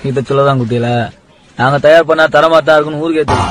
கிட்ட சொல்லதான் குட்டியில நாங்க தயார் பண்ணா தரமா தான் இருக்குன்னு ஊருக்கே தெரியும்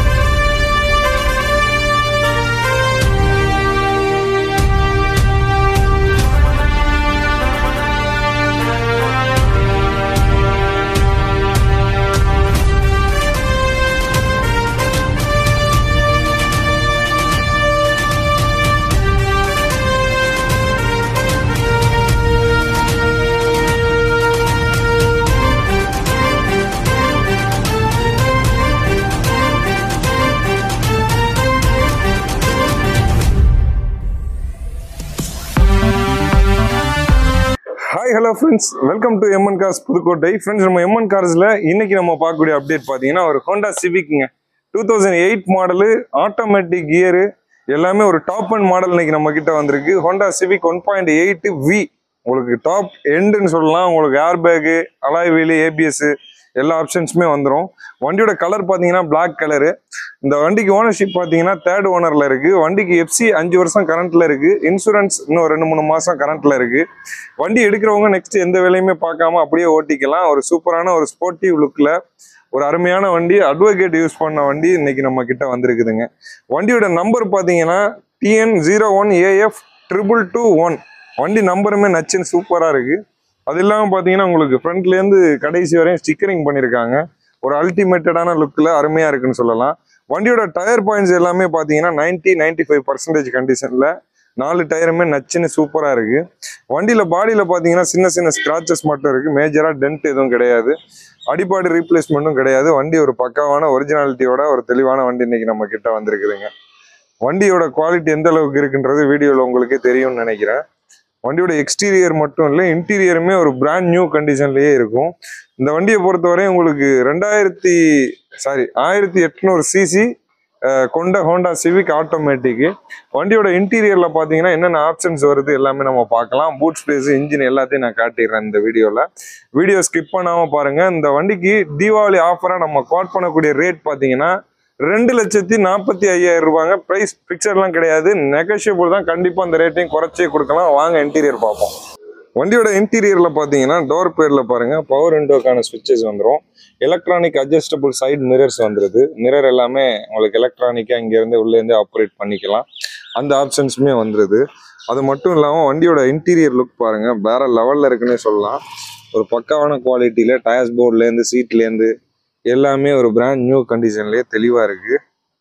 hi hello friends welcome to MN cars Pudukkottai friends நம்ம எம்என் கார்ஸ்ல இன்னைக்கு நம்ம பார்க்கக்கூடிய அப்டேட் பார்த்தீங்கன்னா ஒரு ஹோண்டா சிவிக்ங்க two thousand eight model automatic gear எல்லாமே ஒரு டாப் அண்ட் மாடல் இன்னைக்கு நம்ம கிட்ட வந்திருக்கு Honda Civic one point eight V உங்களுக்கு டாப் எண்டுன்னு சொல்லலாம் உங்களுக்கு air bag alloy wheel ABS எல்லா ஆப்ஷன்ஸுமே வந்துடும் வண்டியோட கலர் பார்த்தீங்கன்னா Black கலரு இந்த வண்டிக்கு ஓனர்ஷிப் பார்த்தீங்கன்னா தேர்ட் ஓனரில் இருக்குது வண்டிக்கு எஃப்சி அஞ்சு வருஷம் கரண்ட்டில் இருக்குது இன்சூரன்ஸ் இன்னும் ரெண்டு மூணு மாதம் கரண்ட்டில் இருக்குது வண்டி எடுக்கிறவங்க நெக்ஸ்ட் எந்த வேலையுமே பார்க்காம அப்படியே ஓட்டிக்கலாம் ஒரு சூப்பரான ஒரு ஸ்போர்ட்டிவ் லுக்கில் ஒரு அருமையான வண்டி அட்வொகேட் யூஸ் பண்ண வண்டி இன்னைக்கு நம்ம கிட்ட வந்திருக்குதுங்க வண்டியோட நம்பர் பார்த்தீங்கன்னா TN zero one AF triple two one வண்டி நம்பருமே நச்சுன்னு சூப்பராக இருக்கு அது இல்லாமல் பார்த்தீங்கன்னா உங்களுக்கு ஃப்ரண்ட்லேருந்து கடைசி வரையும் ஸ்டிக்கரிங் பண்ணியிருக்காங்க ஒரு அல்டிமேட்டடான லுக்கில் அருமையாக இருக்குன்னு சொல்லலாம் வண்டியோட டயர் பாயிண்ட்ஸ் எல்லாமே பார்த்தீங்கன்னா 90 95% ஃபைவ் பர்சன்டேஜ் கண்டிஷனில் நாலு டயருமே நச்சுன்னு சூப்பராக இருக்கு வண்டியில் பாடியில் பார்த்தீங்கன்னா சின்ன சின்ன ஸ்க்ராச்சஸ் மட்டும் இருக்கு மேஜராக டென்ட் எதுவும் கிடையாது அடிப்பாடு ரீப்ளேஸ்மெண்ட்டும் கிடையாது வண்டி ஒரு பக்காவான ஒரிஜினாலிட்டியோட ஒரு தெளிவான வண்டி இன்னைக்கு நம்ம கிட்ட வந்திருக்குதுங்க வண்டியோட குவாலிட்டி எந்த அளவுக்கு இருக்குன்றது வீடியோவில் உங்களுக்கே தெரியும்னு நினைக்கிறேன் வண்டியோட எக்ஸ்டீரியர் மட்டும் இல்லை இன்டீரியருமே ஒரு பிராண்ட் நியூ கண்டிஷன்லயே இருக்கும் இந்த வண்டியை பொறுத்தவரை உங்களுக்கு ரெண்டாயிரத்தி சாரி ஆயிரத்தி எட்நூறு சிசி கொண்ட ஹோண்டா சிவிக் ஆட்டோமேட்டிக் வண்டியோட இன்டீரியர்ல பாத்தீங்கன்னா என்னென்ன ஆப்ஷன்ஸ் வருது எல்லாமே நம்ம பார்க்கலாம் பூட் ஸ்பேஸ் இன்ஜின் எல்லாத்தையும் நான் காட்டிடுறேன் இந்த வீடியோல வீடியோ ஸ்கிப் பண்ணாம பாருங்க இந்த வண்டிக்கு தீபாவளி ஆஃபரா நம்ம கோட் பண்ணக்கூடிய ரேட் பாத்தீங்கன்னா ரெண்டு லட்சத்தி நாற்பத்தி ஐயாயிரம் ரூபாங்க ப்ரைஸ் பிக்சர்லாம் கிடையாது நெகோஷியபிள் தான் கண்டிப்பா அந்த ரேட்டையும் குறைச்சே கொடுக்கலாம் வாங்க இன்டீரியர் பார்ப்போம் வண்டியோட இன்டீரியர்ல பாத்தீங்கன்னா டோர் பேர்ல பாருங்க பவர் விண்டோக்கான சுவிட்சஸ் வந்துடும் எலக்ட்ரானிக் அட்ஜஸ்டபிள் சைடு மிரர்ஸ் வந்துருது மிரர் எல்லாமே உங்களுக்கு எலக்ட்ரானிக்கா இங்க இருந்து உள்ள இருந்து ஆப்ரேட் பண்ணிக்கலாம் அந்த ஆப்ஷன்ஸுமே வந்துருது அது மட்டும் இல்லாம வண்டியோட இன்டீரியர் லுக் பாருங்க வேற லெவல்ல இருக்குன்னே சொல்லலாம் ஒரு பக்காவான குவாலிட்டியில டயர்ஸ் போர்ட்ல இருந்து சீட்ல இருந்து எல்லாமே ஒரு பிராண்ட் நியூ கண்டிஷன்லயே தெளிவா இருக்கு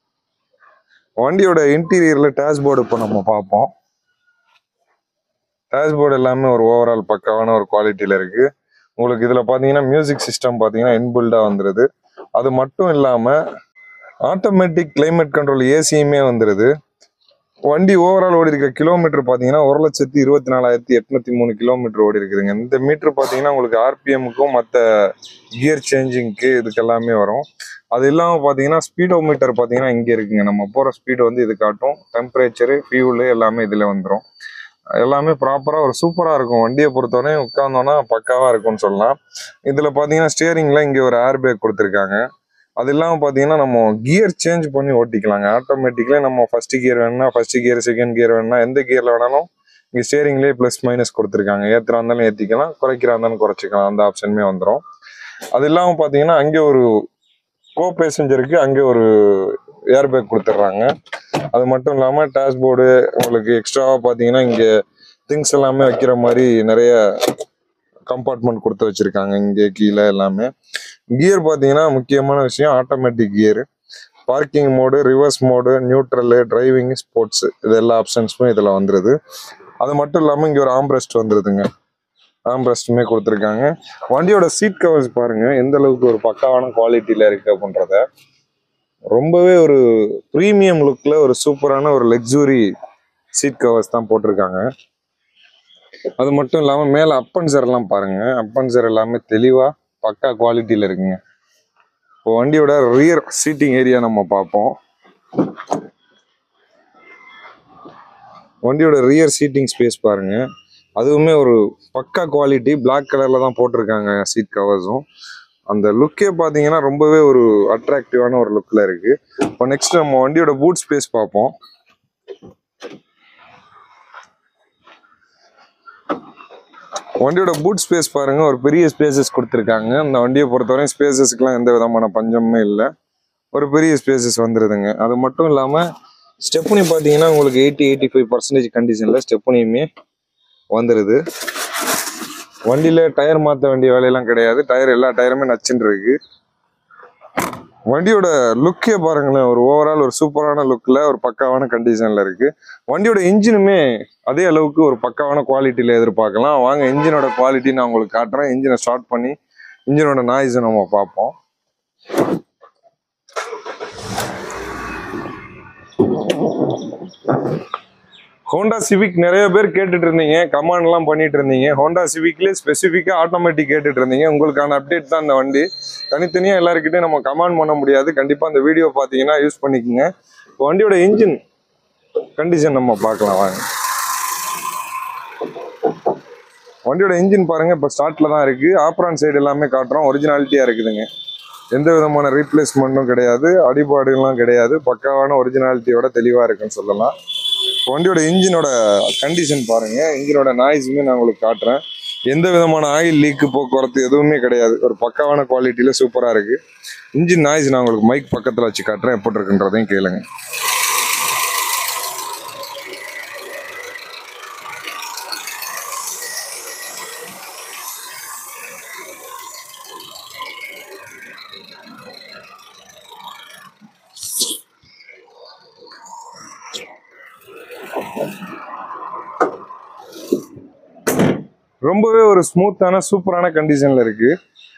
வண்டியோட இன்டீரியர்ல டேஷ்போர்டு இப்போ நம்ம பார்ப்போம் டேஷ்போர்டு எல்லாமே ஒரு ஓவரால் பக்காவான ஒரு குவாலிட்டியில இருக்கு உங்களுக்கு இதுல பாத்தீங்கன்னா மியூசிக் சிஸ்டம் பாத்தீங்கன்னா இன்பில்டா வந்துருது அது மட்டும் இல்லாம ஆட்டோமேட்டிக் கிளைமேட் கண்ட்ரோல் ஏசியுமே வந்துருது வண்டி ஓவரால் ஓடி இருக்க கிலோமீட்டர் பாத்தீங்கன்னா ஒரு லட்சத்தி இருபத்தி நாலாயிரத்தி எட்நூத்தி மூணு கிலோமீட்டர் ஓடி இருக்குதுங்க இந்த மீட்டர் பாத்தீங்கன்னா உங்களுக்கு ஆர்பிஎம்க்கும் மற்ற கியர் சேஞ்சிங்க்கு இதுக்கு எல்லாமே வரும் அது இல்லாம பாத்தீங்கன்னா ஸ்பீடோ மீட்டர் பாத்தீங்கன்னா இங்க இருக்குங்க நம்ம போற ஸ்பீடு வந்து இது காட்டும் டெம்பரேச்சரு ஃபியூலு எல்லாமே இதுல வந்துடும் எல்லாமே ப்ராப்பரா ஒரு சூப்பரா இருக்கும் வண்டியை பொறுத்தவரை உட்காந்தோன்னா பக்காவா இருக்கும்னு சொல்லலாம் இதுல பாத்தீங்கன்னா ஸ்டியரிங்ல இங்க ஒரு ஏர் பேக் கொடுத்துருக்காங்க அது இல்லாம பாத்தீங்கன்னா நம்ம கியர் சேஞ்ச் பண்ணி ஓட்டிக்கலாங்க ஆட்டோமேட்டிக்கலி நம்ம ஃபர்ஸ்ட் கியர் வேணும்னா ஃபர்ஸ்ட் கியர் செகண்ட் கியர் வேணும்னா எந்த கியர்ல வேணாலும் இங்க ஸ்டியரிங்லேயே ப்ளஸ் மைனஸ் கொடுத்துருக்காங்க ஏத்துறா இருந்தாலும் ஏத்திக்கலாம் குறைக்கிறா இருந்தாலும் குறைச்சிக்கலாம் அந்த ஆப்ஷனுமே வந்துடும் அது இல்லாம பாத்தீங்கன்னா அங்கே ஒரு கோ பேசஞ்சருக்கு அங்கே ஒரு ஏர் பேக் கொடுத்துட்றாங்க அது மட்டும் இல்லாம டேஷ்போர்டு உங்களுக்கு எக்ஸ்ட்ராவா பாத்தீங்கன்னா இங்க திங்ஸ் எல்லாமே வைக்கிற மாதிரி நிறைய கம்பார்ட்மெண்ட் கொடுத்து வச்சிருக்காங்க இங்கே கீழே எல்லாமே கியர் பாத்தீங்கன்னா முக்கியமான விஷயம் automatic gear parking mode reverse mode neutral driving sports இது எல்லா ஆப்ஷன்ஸுமே இதில் வந்துருது அது மட்டும் இல்லாமல் இங்கே ஒரு ஆம்ரெஸ்ட் வந்துருதுங்க ஆம்ரெஸ்ட்டுமே கொடுத்துருக்காங்க வண்டியோட சீட் கவர்ஸ் பாருங்க எந்த அளவுக்கு ஒரு பக்காவான குவாலிட்டியில் இருக்கு அப்படின்றத ரொம்பவே ஒரு ப்ரீமியம் லுக்ல ஒரு சூப்பரான ஒரு லக்ஸுரி சீட் கவர்ஸ் தான் போட்டிருக்காங்க அது மட்டும் இல்லாம மேல அப்பன்சர் எல்லாம் பாருங்க அப்பன்சர் எல்லாமே தெளிவா பக்கா குவாலிட்டியில இருக்குங்க இப்போ வண்டியோட ரியர் சீட்டிங் ஏரியா நம்ம பார்ப்போம் வண்டியோட ரியர் சீட்டிங் ஸ்பேஸ் பாருங்க அதுவுமே ஒரு பக்கா குவாலிட்டி Black கலர்ல தான் போட்டிருக்காங்க சீட் கவர்ஸும் அந்த லுக்கே பார்த்தீங்கன்னா ரொம்பவே ஒரு அட்ராக்டிவான ஒரு லுக்கில் இருக்கு இப்போ நெக்ஸ்ட் நம்ம வண்டியோட பூட் ஸ்பேஸ் பார்ப்போம் வண்டியோட பூட் ஸ்பேஸ் பாருங்க ஒரு பெரிய ஸ்பேசஸ் கொடுத்துருக்காங்க அந்த வண்டியை பொறுத்தவரையும் ஸ்பேசஸ்க்குலாம் எந்த விதமான பஞ்சமுமே இல்லை ஒரு பெரிய ஸ்பேசஸ் வந்துருதுங்க அது மட்டும் இல்லாமல் ஸ்டெப்னி பார்த்தீங்கன்னா உங்களுக்கு எயிட்டி எயிட்டி ஃபைவ் பர்சன்டேஜ் கண்டிஷனில் ஸ்டெப்னியுமே வந்துடுது வண்டியில் டயர் மாற்ற வேண்டிய வேலையெல்லாம் கிடையாது டயர் எல்லா டயருமே நச்சுன்னு இருக்கு வண்டியோட லுக்கே பாருங்களேன் ஒரு ஓவரால் ஒரு சூப்பரான லுக்கில் ஒரு பக்காவான கண்டிஷனில் இருக்கு வண்டியோட இன்ஜினுமே அதே அளவுக்கு ஒரு பக்காவான குவாலிட்டியில் எதிர்பார்க்கலாம் வாங்க இன்ஜினோட குவாலிட்டி நான் உங்களுக்கு காட்டுறேன் இன்ஜினை ஸ்டார்ட் பண்ணி இன்ஜினோட நாய்ஸை நம்ம பார்ப்போம் ஹோண்டா சிவிக் நிறைய பேர் கேட்டுட்டு இருந்தீங்க கமாண்ட் எல்லாம் பண்ணிட்டு இருந்தீங்க ஹோண்டா சிவிக்லேயே ஸ்பெசிஃபிக்காக ஆட்டோமேட்டிக் கேட்டுட்டு இருந்தீங்க உங்களுக்கான அப்டேட் தான் இந்த வண்டி தனித்தனியா எல்லாருக்கிட்டையும் நம்ம கமாண்ட் பண்ண முடியாது கண்டிப்பா அந்த வீடியோ பார்த்தீங்கன்னா யூஸ் பண்ணிக்கோங்க வண்டியோட இன்ஜின் கண்டிஷன் நம்ம பார்க்கலாம் வாங்க வண்டியோட இன்ஜின் பாருங்க இப்போ ஸ்டார்ட்ல தான் இருக்கு ஆப்ரான் சைடு எல்லாமே காட்டுறோம் ஒரிஜினாலிட்டியா இருக்குதுங்க எந்த விதமான ரீப்ளேஸ்மெண்ட்டும் கிடையாது அடிபாடுலாம் கிடையாது பக்காவான ஒரிஜினாலிட்டியோட தெளிவா இருக்குன்னு சொல்லலாம் வண்டியோட இன்ஜினோட கண்டிஷன் பாருங்க இன்ஜினோட நாய்ஸுமே நான் உங்களுக்கு காட்டுறேன் எந்த விதமான ஆயில் லீக்கு போக்குவரத்து எதுவுமே கிடையாது ஒரு பக்காவான குவாலிட்டியில சூப்பரா இருக்கு இன்ஜின் நாய்ஸ் நான் உங்களுக்கு மைக் பக்கத்துல வச்சு காட்டுறேன் எப்படி இருக்குன்றதையும் கேளுங்க ரொம்பவே ஒரு ஸ்மூத்தான சூப்பரான கண்டிஷன்ல இருக்கு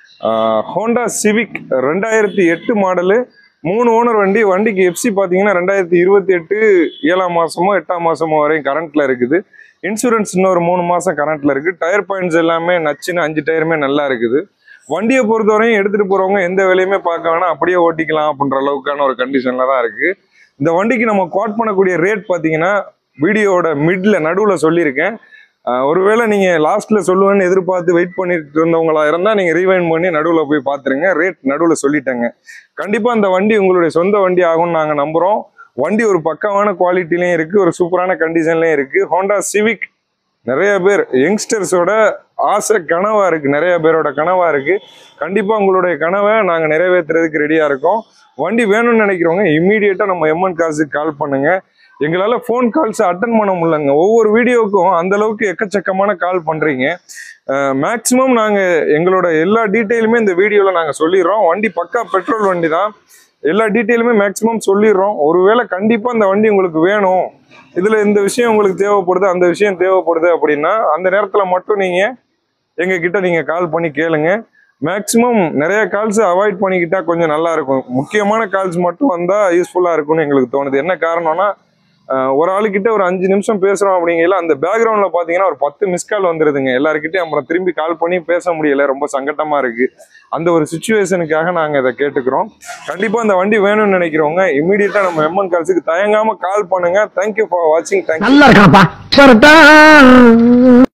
ஹோண்டா சிவிக் ரெண்டாயிரத்தி எட்டு மாடலு மூணு ஓனர் வண்டி வண்டிக்கு எஃப்சி பார்த்தீங்கன்னா ரெண்டாயிரத்தி இருபத்தி எட்டு ஏழாம் மாசமோ எட்டாம் மாசமோ வரையும் கரண்ட்ல இருக்குது இன்சூரன்ஸ் இன்னொரு மூணு மாசம் கரண்ட்ல இருக்கு டயர் பாயிண்ட்ஸ் எல்லாமே நச்சுன்னு அஞ்சு டயருமே நல்லா இருக்குது வண்டியை பொறுத்தவரையும் எடுத்துட்டு போறவங்க எந்த வேலையுமே பார்க்க வேணாம் அப்படியே ஓட்டிக்கலாம் அப்படின்ற அளவுக்கான ஒரு கண்டிஷன்ல தான் இருக்கு இந்த வண்டிக்கு நம்ம குவாட் பண்ணக்கூடிய ரேட் பார்த்தீங்கன்னா வீடியோவோட மிட்ல நடுவில் சொல்லியிருக்கேன் ஆஹ் ஒருவேளை நீங்க லாஸ்ட்ல சொல்லுவேன்னு எதிர்பார்த்து வெயிட் பண்ணிட்டு இருந்தவங்களா இருந்தா நீங்க ரீவைண்ட் பண்ணி நடுவில் போய் பாத்துருங்க ரேட் நடுவில் சொல்லிட்டேங்க கண்டிப்பா அந்த வண்டி உங்களுடைய சொந்த வண்டி ஆகும்னு நாங்க நம்புறோம் வண்டி ஒரு பக்கமான குவாலிட்டிலையும் இருக்கு ஒரு சூப்பரான கண்டிஷன்லயும் இருக்கு ஹோண்டா சிவிக் நிறைய பேர் யங்ஸ்டர்ஸோட ஆசை கனவா இருக்கு நிறைய பேரோட கனவா இருக்கு கண்டிப்பா உங்களுடைய கனவை நாங்க நிறைவேற்றுறதுக்கு ரெடியா இருக்கோம் வண்டி வேணும்னு நினைக்கிறவங்க இம்மீடியட்டா நம்ம எம்என் காசுக்கு கால் பண்ணுங்க எங்களால ஃபோன் கால்ஸ் அட்டன் பண்ண முடியலங்க ஒவ்வொரு வீடியோவுக்கும் அந்த அளவுக்கு எக்கச்சக்கமான கால் பண்றீங்க மேக்சிமம் நாங்க எங்களோட எல்லா டீட்டெயிலுமே இந்த வீடியோல நாங்க சொல்லிடுறோம் வண்டி பக்கா பெட்ரோல் வண்டி தான் எல்லா டீட்டெயிலுமே மேக்சிமம் சொல்லிடுறோம் ஒருவேளை கண்டிப்பா இந்த வண்டி உங்களுக்கு வேணும் இதுல இந்த விஷயம் உங்களுக்கு தேவைப்படுது அந்த விஷயம் தேவைப்படுது அப்படின்னா அந்த நேரத்துல மட்டும் நீங்க எங்க கிட்ட நீங்க கால் பண்ணி கேளுங்க மேக்சிமம் நிறைய கால்ஸ் அவாய்ட் பண்ணிக்கிட்டா கொஞ்சம் நல்லா இருக்கும் முக்கியமான கால்ஸ் மட்டும் வந்தா யூஸ்ஃபுல்லா இருக்கும்னு எங்களுக்கு தோணுது என்ன காரணம்னா ஆஹ் ஒரு ஆளுக்கிட்ட ஒரு அஞ்சு நிமிஷம் பேசுறோம் அப்படிங்கல அந்த பேக்ரவுண்ட்ல பாத்தீங்கன்னா ஒரு பத்து மிஸ் கால் வந்துருதுங்க எல்லாருக்கிட்டையும் அப்புறம் திரும்பி கால் பண்ணி பேச முடியல ரொம்ப சங்கட்டமா இருக்கு அந்த ஒரு சுச்சுவேஷனுக்காக நாங்க இதை கேட்டுக்கிறோம் கண்டிப்பா அந்த வண்டி வேணும்னு நினைக்கிறவங்க இமீடியட்டா நம்ம எம்என் கால்ஸுக்கு தயங்காம கால் பண்ணுங்க தேங்க்யூ ஃபார் வாட்சிங் தேங்க்யூ நல்லா இருக்கான்ப்பா